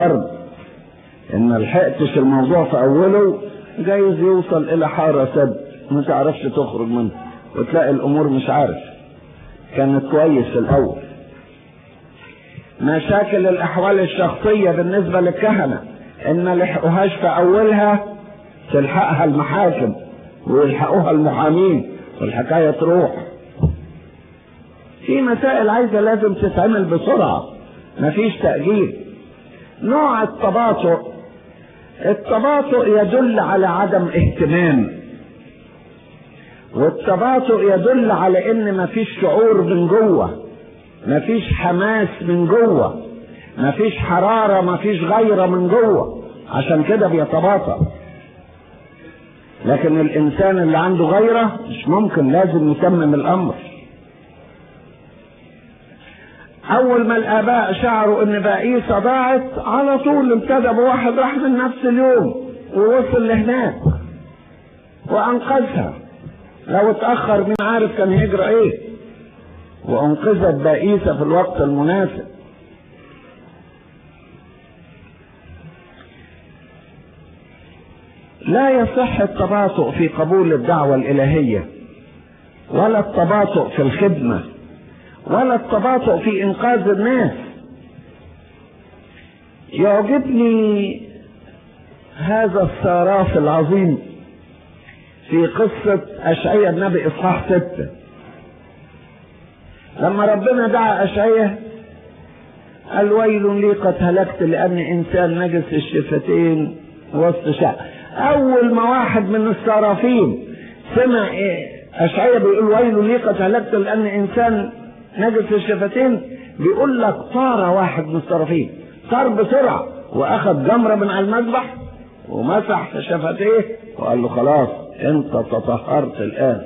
الارض ان ما لحقتش الموضوع في اوله جايز يوصل الى حارة سد ما تعرفش تخرج منه وتلاقي الامور مش عارف كانت كويس في الاول مشاكل الاحوال الشخصية بالنسبة للكهنة ان ما لحقوهاش في اولها تلحقها المحاكم ويلحقوها المحامين والحكاية تروح في مسائل عايزة لازم تتعمل بسرعة مفيش تأجيل نوع التباطؤ التباطؤ يدل على عدم اهتمام والتباطؤ يدل على ان مفيش شعور من جوه مفيش حماس من جوه مفيش حرارة مفيش غيرة من جوه عشان كده بيتباطأ لكن الانسان اللي عنده غيرة مش ممكن لازم يتمم الامر اول ما الاباء شعروا ان بائسة ضاعت على طول ابتدى بواحد راح من نفس اليوم ووصل لهناك وانقذها لو اتأخر مين عارف كان هيجرى ايه وانقذت بائسة في الوقت المناسب لا يصح التباطؤ في قبول الدعوة الإلهية ولا التباطؤ في الخدمة ولا التباطؤ في إنقاذ الناس يعجبني هذا الصراف العظيم في قصة أشعية النبي إصحاح ستة لما ربنا دعا أشعية قال ويل لي قد هلكت لأني إنسان نجس الشفتين وسط شعب أول ما واحد من الصرافين سمع إيه أشعية بيقول ويل لي قد هلكت لأني إنسان نجس الشفتين بيقول لك طار واحد من الصرافين طار بسرعة وأخذ جمرة من على المذبح ومسح في شفتيه وقال له خلاص انت تطهرت الان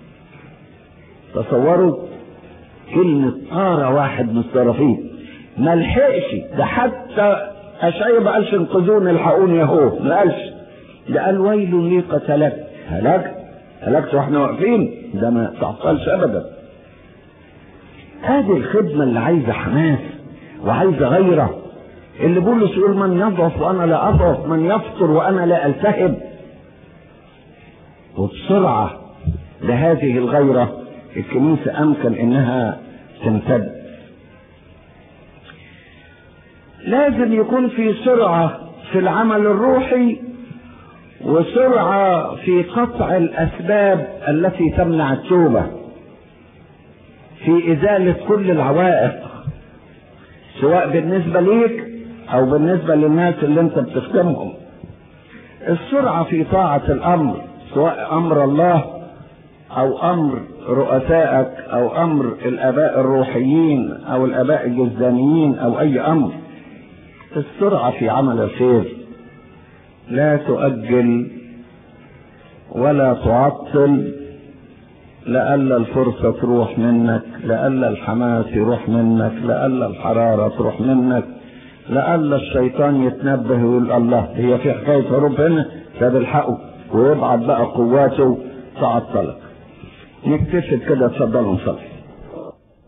تصوروا كلمة طار واحد من الصرافين ما لحقش ده حتى اشعياء ما قالش انقذوني الحقوني اهو ما قالش ده قال ويل لي قد هلكت هلكت هلكت واحنا واقفين ده ما تعطلش ابدا هذه الخدمة اللي عايزة حماس وعايزة غيرة اللي بولس يقول من يضعف وانا لا اضعف من يفطر وانا لا التهب وبسرعة لهذه الغيرة الكنيسة امكن انها تمتد لازم يكون في سرعة في العمل الروحي وسرعة في قطع الاسباب التي تمنع التوبة في ازالة كل العوائق سواء بالنسبة ليك او بالنسبة للناس اللي انت بتخدمهم السرعة في طاعة الامر سواء امر الله او امر رؤسائك او امر الاباء الروحيين او الاباء الجزدانيين او اي امر السرعة في عمل الخير لا تؤجل ولا تعطل لألا الفرصة تروح منك لألا الحماس يروح منك لألا الحرارة تروح منك لألا الشيطان يتنبه ويقول الله هي في حكاية هروب هنا طب الحقه ويبعت بقى قواته تعطلك نكتشف كده اتفضلوا نصلي